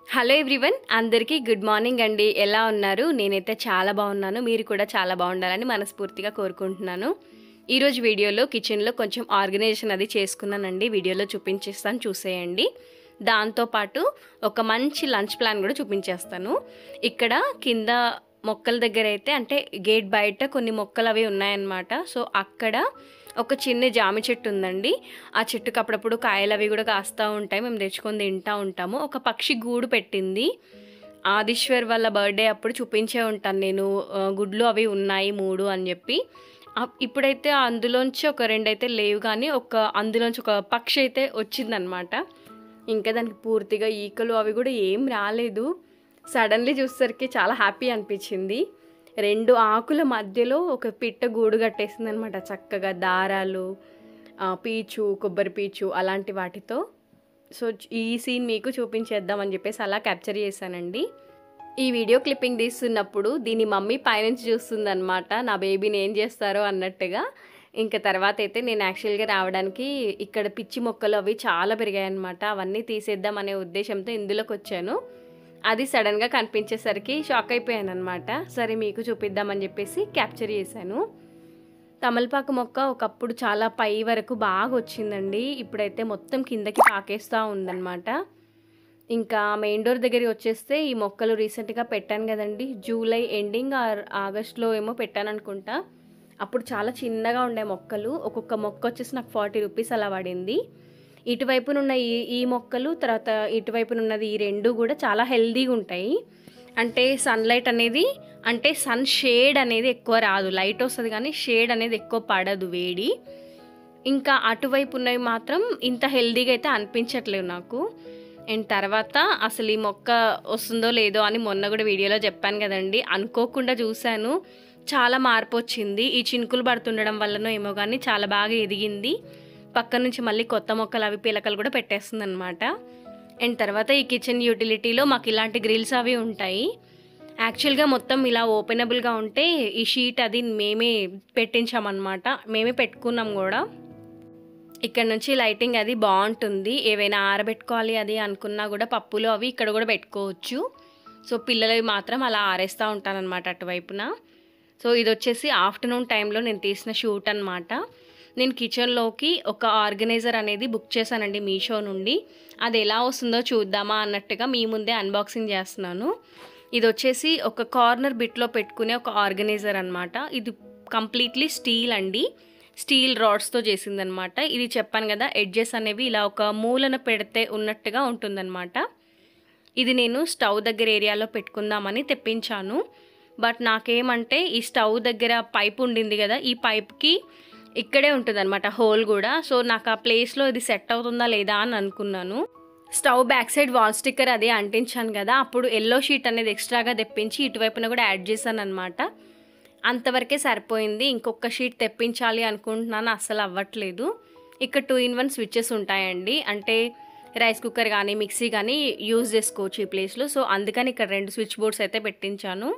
hello everyone అందరికీ good morning అండి ఎలా ఉన్నారు నేనైతే చాలా బాగున్నాను మీరు కూడా చాలా బాగుండాలని మనస్ఫూర్తిగా కోరుకుంటున్నాను ఈరోజు వీడియోలో కిచెన్లో కొంచెం ఆర్గనైజేషన్ అది చేసుకున్నానండి వీడియోలో చూపించేస్తాను చూసేయండి దాంతోపాటు ఒక మంచి లంచ్ ప్లాన్ కూడా చూపించేస్తాను ఇక్కడ కింద మొక్కల దగ్గర అయితే అంటే గేట్ బయట కొన్ని మొక్కలు అవి ఉన్నాయన్నమాట సో అక్కడ ఒక చిన్న జామ చెట్టు ఉందండి ఆ చెట్టుకు అప్పుడప్పుడు కాయలు అవి కూడా కాస్తూ ఉంటాయి మేము తెచ్చుకొని తింటూ ఉంటాము ఒక పక్షి గూడు పెట్టింది ఆదిశ్వర్ వాళ్ళ బర్త్డే అప్పుడు చూపించే ఉంటాను నేను ఆ, గుడ్లు అవి ఉన్నాయి మూడు అని చెప్పి ఆ- ఇప్పుడైతే అందులోంచి ఒక రెండు అయితే లేవు కానీ ఒక అందులోంచి ఒక పక్షి అయితే వచ్చిందనమాట ఇంకా దానికి పూర్తిగా ఈకలు అవి కూడా ఏం రాలేదు సడన్లీ చూసేసరికి చాలా హ్యాపీ అనిపించింది రెండు ఆకుల మధ్యలో ఒక పిట్ట గూడు కట్టేసింది అనమాట చక్కగా దారాలు ఆ, పీచు కొబ్బరి పీచు అలాంటి వాటితో సో ఈ సీన్ మీకు చూపించేద్దామని చెప్పేసి అలా క్యాప్చర్ చేశానండి ఈ వీడియో క్లిప్పింగ్ తీస్తున్నప్పుడు దీని మమ్మీ పైనుంచి చూస్తుందన్నమాట నా బేబీని ఏం చేస్తారో అన్నట్టుగా ఇంకా తర్వాత అయితే నేను యాక్చువల్గా రావడానికి ఇక్కడ పిచ్చి మొక్కలు అవి చాలా పెరిగాయి అనమాట అవన్నీ తీసేద్దాం అనే ఉద్దేశంతో ఇందులోకి వచ్చాను అది సడన్గా కనిపించేసరికి షాక్ అయిపోయాను అనమాట సరే మీకు చూపిద్దామని చెప్పేసి క్యాప్చర్ చేశాను తమలపాకు మొక్క ఒకప్పుడు చాలా పై వరకు బాగా వచ్చిందండి ఇప్పుడైతే మొత్తం కిందకి పాకేస్తూ ఉందన్నమాట ఇంకా మెయిన్ డోర్ దగ్గరికి వచ్చేస్తే ఈ మొక్కలు రీసెంట్గా పెట్టాను కదండి జూలై ఎండింగ్ ఆర్ ఆగస్ట్లో ఏమో పెట్టాను అనుకుంటా అప్పుడు చాలా చిన్నగా ఉండే మొక్కలు ఒక్కొక్క మొక్క వచ్చేసి నాకు ఫార్టీ రూపీస్ అలా పడింది ఇటువైపునున్న ఈ ఈ మొక్కలు తర్వాత ఇటువైపునున్నది ఈ రెండు కూడా చాలా హెల్దీగా ఉంటాయి అంటే సన్లైట్ అనేది అంటే సన్ షేడ్ అనేది ఎక్కువ రాదు లైట్ వస్తుంది కానీ షేడ్ అనేది ఎక్కువ పడదు వేడి ఇంకా అటువైపు ఉన్నవి మాత్రం ఇంత హెల్దీగా అయితే అనిపించట్లేవు నాకు అండ్ తర్వాత అసలు ఈ మొక్క వస్తుందో లేదో అని మొన్న కూడా వీడియోలో చెప్పాను కదండి అనుకోకుండా చూశాను చాలా మార్పు వచ్చింది ఈ చినుకులు పడుతుండడం వల్లనో ఏమో కానీ చాలా బాగా ఎదిగింది పక్క నుంచి మళ్ళీ కొత్త మొక్కలు అవి పిలకలు కూడా పెట్టేస్తుంది అనమాట అండ్ తర్వాత ఈ కిచెన్ యూటిలిటీలో మాకు ఇలాంటి గ్రిల్స్ అవి ఉంటాయి యాక్చువల్గా మొత్తం ఇలా ఓపెనబుల్గా ఉంటే ఈ షీట్ అది మేమే పెట్టించామన్నమాట మేమే పెట్టుకున్నాం కూడా ఇక్కడ నుంచి లైటింగ్ అది బాగుంటుంది ఏవైనా ఆరబెట్టుకోవాలి అది అనుకున్నా కూడా పప్పులు అవి ఇక్కడ కూడా పెట్టుకోవచ్చు సో పిల్లలవి మాత్రం అలా ఆరేస్తూ ఉంటానన్నమాట అటువైపున సో ఇది వచ్చేసి ఆఫ్టర్నూన్ టైంలో నేను తీసిన షూట్ అనమాట నేను కిచెన్లోకి ఒక ఆర్గనైజర్ అనేది బుక్ చేశానండి మీషో నుండి అది ఎలా వస్తుందో చూద్దామా అన్నట్టుగా మీ ముందే అన్బాక్సింగ్ చేస్తున్నాను ఇది వచ్చేసి ఒక కార్నర్ బిట్లో పెట్టుకునే ఒక ఆర్గనైజర్ అనమాట ఇది కంప్లీట్లీ స్టీల్ అండి స్టీల్ రాడ్స్తో చేసిందనమాట ఇది చెప్పాను కదా ఎడ్జెస్ అనేవి ఇలా ఒక మూలన పెడితే ఉన్నట్టుగా ఉంటుందన్నమాట ఇది నేను స్టవ్ దగ్గర ఏరియాలో పెట్టుకుందామని తెప్పించాను బట్ నాకేమంటే ఈ స్టవ్ దగ్గర పైప్ ఉండింది కదా ఈ పైప్కి ఇక్కడే ఉంటుంది అనమాట హోల్ కూడా సో నాకు ఆ ప్లేస్లో ఇది సెట్ అవుతుందా లేదా అని అనుకున్నాను stove back side wall sticker అది అంటించాను కదా అప్పుడు ఎల్లో షీట్ అనేది ఎక్స్ట్రాగా తెప్పించి ఇటువైపున కూడా యాడ్ చేశాను అనమాట అంతవరకే సరిపోయింది ఇంకొక షీట్ తెప్పించాలి అనుకుంటున్నాను అస్సలు అవ్వట్లేదు ఇక్కడ టూ ఇన్ వన్ స్విచ్చెస్ ఉంటాయండి అంటే రైస్ కుక్కర్ కానీ మిక్సీ కానీ యూజ్ చేసుకోవచ్చు ఈ ప్లేస్లో సో అందుకని ఇక్కడ రెండు స్విచ్ బోర్డ్స్ అయితే పెట్టించాను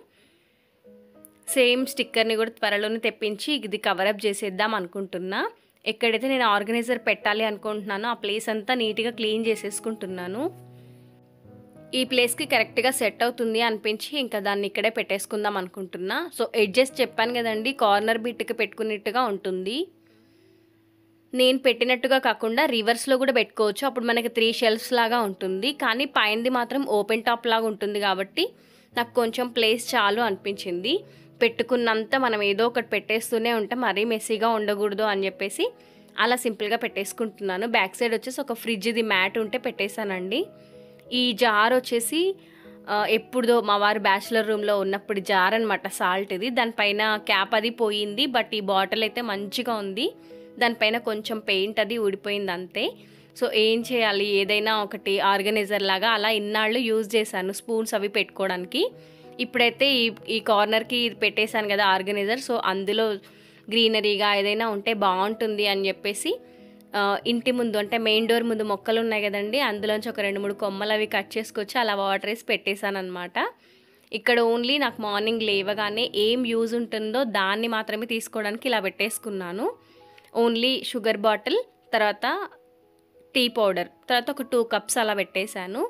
సేమ్ స్టిక్కర్ని కూడా త్వరలోనే తెప్పించి ఇది కవరప్ చేసేద్దాం అనుకుంటున్నా ఎక్కడైతే నేను ఆర్గనైజర్ పెట్టాలి అనుకుంటున్నానో ఆ ప్లేస్ అంతా నీట్గా క్లీన్ చేసేసుకుంటున్నాను ఈ ప్లేస్కి కరెక్ట్గా సెట్ అవుతుంది అనిపించి ఇంకా దాన్ని ఇక్కడే పెట్టేసుకుందాం అనుకుంటున్నా సో ఎడ్జెస్ చెప్పాను కదండి కార్నర్ బిట్కి పెట్టుకున్నట్టుగా ఉంటుంది నేను పెట్టినట్టుగా కాకుండా రివర్స్లో కూడా పెట్టుకోవచ్చు అప్పుడు మనకి త్రీ షెల్ఫ్స్ లాగా ఉంటుంది కానీ పైనది మాత్రం ఓపెన్ టాప్ లాగా ఉంటుంది కాబట్టి నాకు కొంచెం ప్లేస్ చాలు అనిపించింది పెట్టుకున్నంత మనం ఏదో ఒకటి పెట్టేస్తూనే ఉంటే మరీ మెస్సీగా ఉండకూడదు అని చెప్పేసి అలా సింపుల్గా పెట్టేసుకుంటున్నాను బ్యాక్ సైడ్ వచ్చేసి ఒక ఫ్రిడ్జ్ది మ్యాట్ ఉంటే పెట్టేశానండి ఈ జార్ వచ్చేసి ఆ, ఎప్పుడుదో మా వారు బ్యాచిలర్ రూమ్లో ఉన్నప్పుడు జార్ అనమాట సాల్ట్ ఇది దానిపైన క్యాప్ అది పోయింది బట్ ఈ బాటిల్ అయితే మంచిగా ఉంది దానిపైన కొంచెం పెయింట్ అది ఊడిపోయింది అంతే సో ఏం చేయాలి ఏదైనా ఒకటి ఆర్గనైజర్ లాగా అలా ఇన్నాళ్ళు యూజ్ చేశాను స్పూన్స్ అవి పెట్టుకోవడానికి ఇప్పుడైతే ఈ ఈ కార్నర్కి ఇది పెట్టేశాను కదా ఆర్గనైజర్ సో అందులో గ్రీనరీగా ఏదైనా ఉంటే బాగుంటుంది అని చెప్పేసి ఆ, ఇంటి ముందు అంటే మెయిన్ డోర్ ముందు మొక్కలు ఉన్నాయి కదండి అందులోంచి ఒక రెండు మూడు కొమ్మలు అవి కట్ చేసుకొచ్చి అలా వాటర్ వేసి పెట్టేశాను అనమాట ఇక్కడ ఓన్లీ నాకు మార్నింగ్ లేవగానే ఏం యూజ్ ఉంటుందో దాన్ని మాత్రమే తీసుకోవడానికి ఇలా పెట్టేసుకున్నాను ఓన్లీ షుగర్ బాటిల్ తర్వాత టీ పౌడర్ తర్వాత ఒక టూ కప్స్ అలా పెట్టేశాను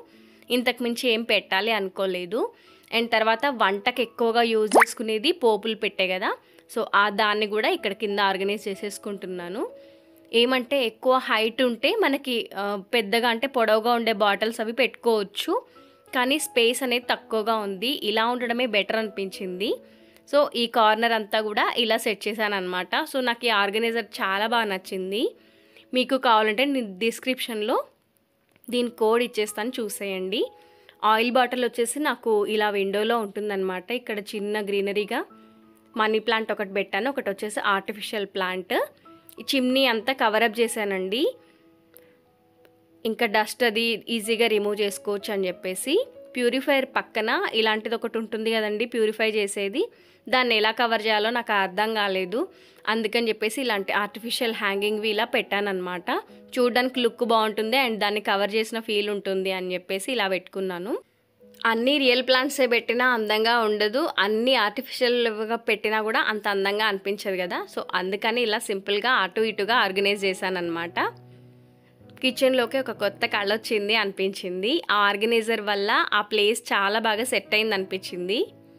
ఇంతకు మించి ఏం పెట్టాలి అనుకోలేదు అండ్ తర్వాత వంటకి ఎక్కువగా యూజ్ చేసుకునేది పోపులు పెట్టే కదా సో ఆ దాన్ని కూడా ఇక్కడ కింద ఆర్గనైజ్ చేసేసుకుంటున్నాను ఏమంటే ఎక్కువ హైట్ ఉంటే మనకి ఆ, పెద్దగా అంటే పొడవుగా ఉండే బాటిల్స్ అవి పెట్టుకోవచ్చు కానీ స్పేస్ అనేది తక్కువగా ఉంది ఇలా ఉండడమే బెటర్ అనిపించింది సో ఈ కార్నర్ అంతా కూడా ఇలా సెట్ చేశాను అనమాట సో నాకు ఈ ఆర్గనైజర్ చాలా బాగా నచ్చింది మీకు కావాలంటే నేను డిస్క్రిప్షన్లో దీని కోడ్ ఇచ్చేస్తాను చూసేయండి ఆయిల్ బాటిల్ వచ్చేసి నాకు ఇలా విండోలో ఉంటుందన్నమాట ఇక్కడ చిన్న గ్రీనరీగా మనీ ప్లాంట్ ఒకటి పెట్టాను ఒకటి వచ్చేసి ఆర్టిఫిషియల్ ప్లాంట్ ఈ చిమ్నీ అంతా కవరప్ చేశానండి ఇంకా డస్ట్ అది ఈజీగా రిమూవ్ చేసుకోవచ్చు అని చెప్పేసి ప్యూరిఫైయర్ పక్కన ఇలాంటిది ఒకటి ఉంటుంది కదండి ప్యూరిఫై చేసేది దాన్ని ఎలా కవర్ చేయాలో నాకు అర్థం కాలేదు అందుకని చెప్పేసి ఇలాంటి ఆర్టిఫిషియల్ హ్యాంగింగ్వి ఇలా పెట్టానమాట చూడడానికి లుక్ బాగుంటుంది అండ్ దాన్ని కవర్ చేసిన ఫీల్ ఉంటుంది అని చెప్పేసి ఇలా పెట్టుకున్నాను అన్ని రియల్ ప్లాంట్సే పెట్టినా అందంగా ఉండదు అన్ని ఆర్టిఫిషియల్గా పెట్టినా కూడా అంత అందంగా అనిపించదు కదా సో అందుకని ఇలా సింపుల్గా అటు ఇటుగా ఆర్గనైజ్ చేశానమాట కిచెన్లోకి ఒక కొత్త కళ వచ్చింది అనిపించింది ఆ ఆర్గనైజర్ వల్ల ఆ ప్లేస్ చాలా బాగా సెట్ అయింది అనిపించింది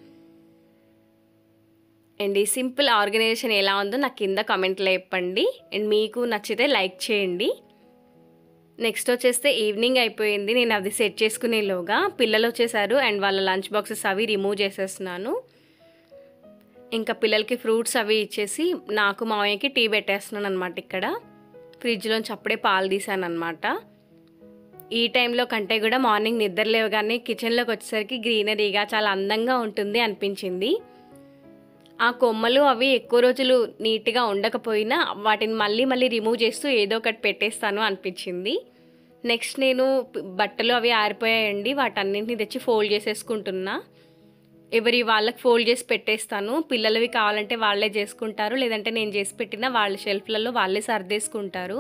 అండ్ ఈ సింపుల్ ఆర్గనైజేషన్ ఎలా ఉందో నాకు కింద కామెంట్లో చెప్పండి అండ్ మీకు నచ్చితే లైక్ చేయండి నెక్స్ట్ వచ్చేస్తే ఈవినింగ్ అయిపోయింది నేను అది సెట్ చేసుకునేలోగా పిల్లలు వచ్చేసారు అండ్ వాళ్ళ లంచ్ బాక్సెస్ అవి రిమూవ్ చేసేస్తున్నాను ఇంకా పిల్లలకి ఫ్రూట్స్ అవి ఇచ్చేసి నాకు మామయ్యకి టీ పెట్టేస్తున్నాను అనమాట ఇక్కడ ఫ్రిడ్జ్లోంచి అప్పుడే పాలు తీసాను అనమాట ఈ టైంలో కంటే కూడా మార్నింగ్ నిద్ర లేవగానే కిచెన్లోకి వచ్చేసరికి గ్రీనరీగా చాలా అందంగా ఉంటుంది అనిపించింది ఆ కొమ్మలు అవి ఎక్కువ రోజులు నీట్గా ఉండకపోయినా వాటిని మళ్ళీ మళ్ళీ రిమూవ్ చేస్తూ ఏదో ఒకటి పెట్టేస్తాను అనిపించింది నెక్స్ట్ నేను ప- బట్టలు అవి ఆరిపోయాయండి వాటన్నింటిని తెచ్చి ఫోల్డ్ చేసేసుకుంటున్నా ఎవరి వాళ్ళకి ఫోల్డ్ చేసి పెట్టేస్తాను పిల్లలవి కావాలంటే వాళ్ళే చేసుకుంటారు లేదంటే నేను చేసి పెట్టిన వాళ్ళ షెల్ఫ్లలో వాళ్ళే సర్దేసుకుంటారు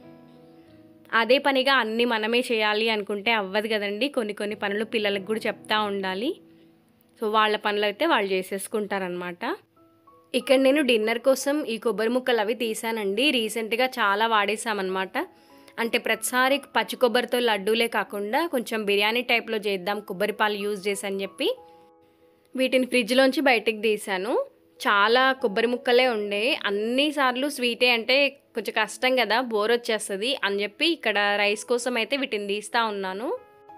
అదే పనిగా అన్నీ మనమే చేయాలి అనుకుంటే అవ్వదు కదండి కొన్ని కొన్ని పనులు పిల్లలకు కూడా చెప్తా ఉండాలి సో వాళ్ళ పనులు అయితే వాళ్ళు చేసేసుకుంటారనమాట ఇక్కడ నేను డిన్నర్ కోసం ఈ కొబ్బరి ముక్కలు అవి తీసానండి రీసెంట్గా చాలా వాడేసామన్నమాట అంటే ప్రతిసారి పచ్చి కొబ్బరితో లడ్డూలే కాకుండా కొంచెం బిర్యానీ టైప్లో చేద్దాం కొబ్బరి పాలు యూజ్ చేసి అని చెప్పి వీటిని ఫ్రిడ్జ్లోంచి బయటికి తీసాను చాలా కొబ్బరి ముక్కలే ఉండే అన్నిసార్లు స్వీటే అంటే కొంచెం కష్టం కదా బోర్ వచ్చేస్తుంది అని చెప్పి ఇక్కడ రైస్ కోసం అయితే వీటిని తీస్తూ ఉన్నాను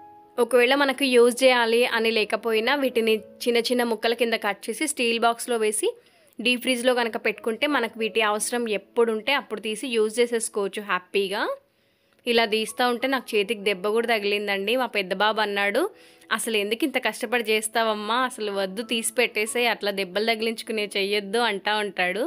ఒకవేళ మనకు యూజ్ చేయాలి అని లేకపోయినా వీటిని చిన్న చిన్న ముక్కల కింద కట్ చేసి స్టీల్ బాక్స్లో వేసి డీప్ ఫ్రిడ్జ్లో కనుక పెట్టుకుంటే మనకు వీటి అవసరం ఎప్పుడు ఉంటే అప్పుడు తీసి యూజ్ చేసేసుకోవచ్చు హ్యాపీగా ఇలా తీస్తూ ఉంటే నాకు చేతికి దెబ్బ కూడా తగిలిందండి మా పెద్ద బాబు అన్నాడు అసలు ఎందుకు ఇంత కష్టపడి చేస్తావమ్మా అసలు వద్దు తీసి పెట్టేసే అట్లా దెబ్బలు తగిలించుకునే చెయ్యొద్దు అంటా ఉంటాడు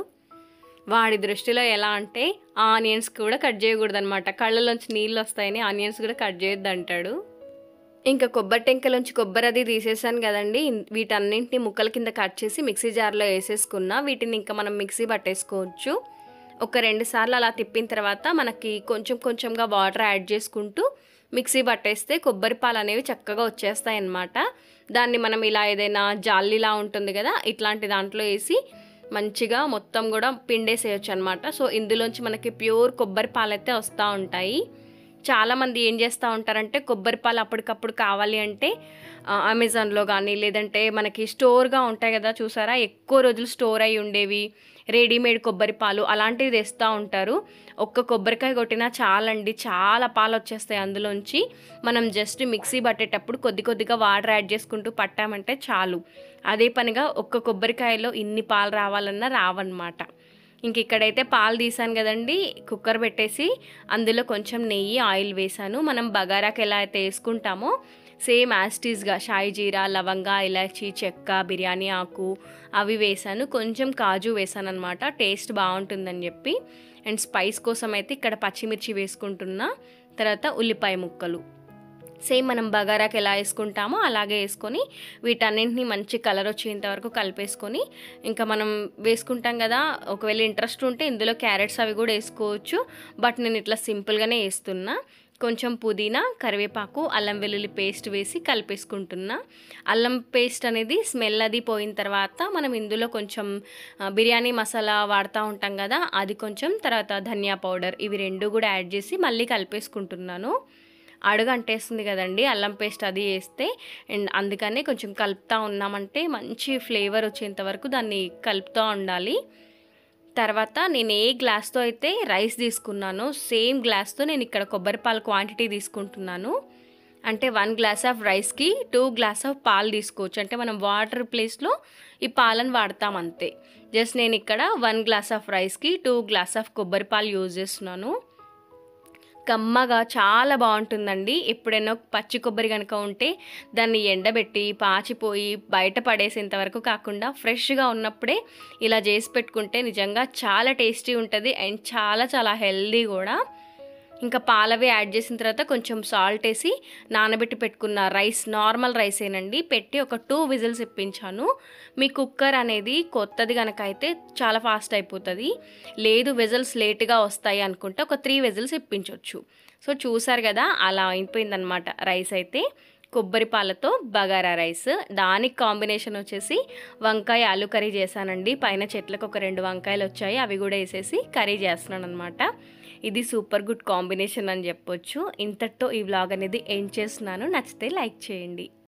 వాడి దృష్టిలో ఎలా అంటే ఆనియన్స్ కూడా కట్ చేయకూడదు అనమాట కళ్ళలోంచి నీళ్ళు వస్తాయని ఆనియన్స్ కూడా కట్ చేయొద్దు అంటాడు ఇంకా కొబ్బరి టెంకలోంచి కొబ్బరి అది తీసేసాను కదండి వీటన్నింటిని ముక్కల కింద కట్ చేసి మిక్సీ జార్లో వేసేసుకున్నా వీటిని ఇంకా మనం మిక్సీ పట్టేసుకోవచ్చు ఒక రెండు సార్లు అలా తిప్పిన తర్వాత మనకి కొంచెం కొంచెంగా వాటర్ యాడ్ చేసుకుంటూ మిక్సీ పట్టేస్తే కొబ్బరి పాలు అనేవి చక్కగా వచ్చేస్తాయి అన్నమాట దాన్ని మనం ఇలా ఏదైనా జాలీలా ఉంటుంది కదా ఇట్లాంటి దాంట్లో వేసి మంచిగా మొత్తం కూడా పిండేసేయచ్చు అనమాట సో ఇందులోంచి మనకి ప్యూర్ కొబ్బరి పాలు అయితే వస్తూ ఉంటాయి చాలామంది ఏం చేస్తూ ఉంటారంటే కొబ్బరి పాలు అప్పటికప్పుడు కావాలి అంటే ఆ, అమెజాన్లో కానీ లేదంటే మనకి స్టోర్గా ఉంటాయి కదా చూసారా ఎక్కువ రోజులు స్టోర్ అయి ఉండేవి రెడీమేడ్ కొబ్బరి పాలు అలాంటివి తెస్తూ ఉంటారు ఒక్క కొబ్బరికాయ కొట్టినా చాలండి చాలా పాలు వచ్చేస్తాయి అందులోంచి మనం జస్ట్ మిక్సీ పట్టేటప్పుడు కొద్ది కొద్దిగా వాటర్ యాడ్ చేసుకుంటూ పట్టామంటే చాలు అదే పనిగా ఒక్క కొబ్బరికాయలో ఇన్ని పాలు రావాలన్నా రావన్నమాట ఇంక ఇక్కడైతే పాలు తీసాను కదండి కుక్కర్ పెట్టేసి అందులో కొంచెం నెయ్యి ఆయిల్ వేసాను మనం బగారాకి ఎలా అయితే వేసుకుంటామో సేమ్ యాస్టీస్గా షాయి జీరా లవంగా ఇలాచీ చెక్క బిర్యానీ ఆకు అవి వేసాను కొంచెం కాజు వేసాను అనమాట టేస్ట్ బాగుంటుందని చెప్పి అండ్ స్పైస్ కోసం అయితే ఇక్కడ పచ్చిమిర్చి వేసుకుంటున్నా తర్వాత ఉల్లిపాయ ముక్కలు సేమ్ మనం బగారాకి ఎలా వేసుకుంటామో అలాగే వేసుకొని వీటన్నింటినీ మంచి కలర్ వచ్చేంత వరకు కలిపేసుకొని ఇంకా మనం వేసుకుంటాం కదా ఒకవేళ ఇంట్రెస్ట్ ఉంటే ఇందులో క్యారెట్స్ అవి కూడా వేసుకోవచ్చు బట్ నేను ఇట్లా సింపుల్గానే వేస్తున్నా కొంచెం పుదీనా కరివేపాకు అల్లం వెల్లుల్లి పేస్ట్ వేసి కలిపేసుకుంటున్నా అల్లం పేస్ట్ అనేది స్మెల్ అది పోయిన తర్వాత మనం ఇందులో కొంచెం ఆ, బిర్యానీ మసాలా వాడుతూ ఉంటాం కదా అది కొంచెం తర్వాత ధనియా పౌడర్ ఇవి రెండు కూడా యాడ్ చేసి మళ్ళీ కలిపేసుకుంటున్నాను అడుగు అంటేస్తుంది కదండి అల్లం పేస్ట్ అది వేస్తే అండ్ అందుకనే కొంచెం కలుపుతూ ఉన్నామంటే మంచి ఫ్లేవర్ వచ్చేంత వరకు దాన్ని కలుపుతూ ఉండాలి తర్వాత నేను ఏ గ్లాస్తో అయితే రైస్ తీసుకున్నానో సేమ్ గ్లాస్తో నేను ఇక్కడ కొబ్బరి పాలు క్వాంటిటీ తీసుకుంటున్నాను అంటే వన్ గ్లాస్ ఆఫ్ రైస్కి టూ గ్లాస్ ఆఫ్ పాలు తీసుకోవచ్చు అంటే మనం వాటర్ ప్లేస్లో ఈ పాలను వాడతాం అంతే జస్ట్ నేను ఇక్కడ వన్ గ్లాస్ ఆఫ్ రైస్కి టూ గ్లాస్ ఆఫ్ కొబ్బరి పాలు యూజ్ చేస్తున్నాను కమ్మగా చాలా బాగుంటుందండి ఎప్పుడైనా పచ్చి కొబ్బరి కనుక ఉంటే దాన్ని ఎండబెట్టి పాచిపోయి బయట పడేసేంత వరకు కాకుండా ఫ్రెష్గా ఉన్నప్పుడే ఇలా చేసి పెట్టుకుంటే నిజంగా చాలా టేస్టీ ఉంటుంది అండ్ చాలా చాలా హెల్దీ కూడా ఇంకా పాలవి యాడ్ చేసిన తర్వాత కొంచెం సాల్ట్ వేసి నానబెట్టి పెట్టుకున్న రైస్ నార్మల్ రైసేనండి పెట్టి ఒక టూ విజిల్స్ ఇప్పించాను మీ కుక్కర్ అనేది కొత్తది కనుక అయితే చాలా ఫాస్ట్ అయిపోతుంది లేదు విజిల్స్ లేట్గా వస్తాయి అనుకుంటే ఒక త్రీ విజిల్స్ ఇప్పించవచ్చు సో చూసారు కదా అలా అయిపోయిందనమాట రైస్ అయితే కొబ్బరి పాలతో బగారా రైస్ దానికి కాంబినేషన్ వచ్చేసి వంకాయ ఆలు కర్రీ చేశానండి పైన చెట్లకు ఒక రెండు వంకాయలు వచ్చాయి అవి కూడా వేసేసి కర్రీ చేస్తున్నాను అనమాట ఇది సూపర్ గుడ్ కాంబినేషన్ అని చెప్పొచ్చు ఇంతటితో ఈ వ్లాగ్ అనేది ఎండ్ చేస్తున్నాను నచ్చితే లైక్ చేయండి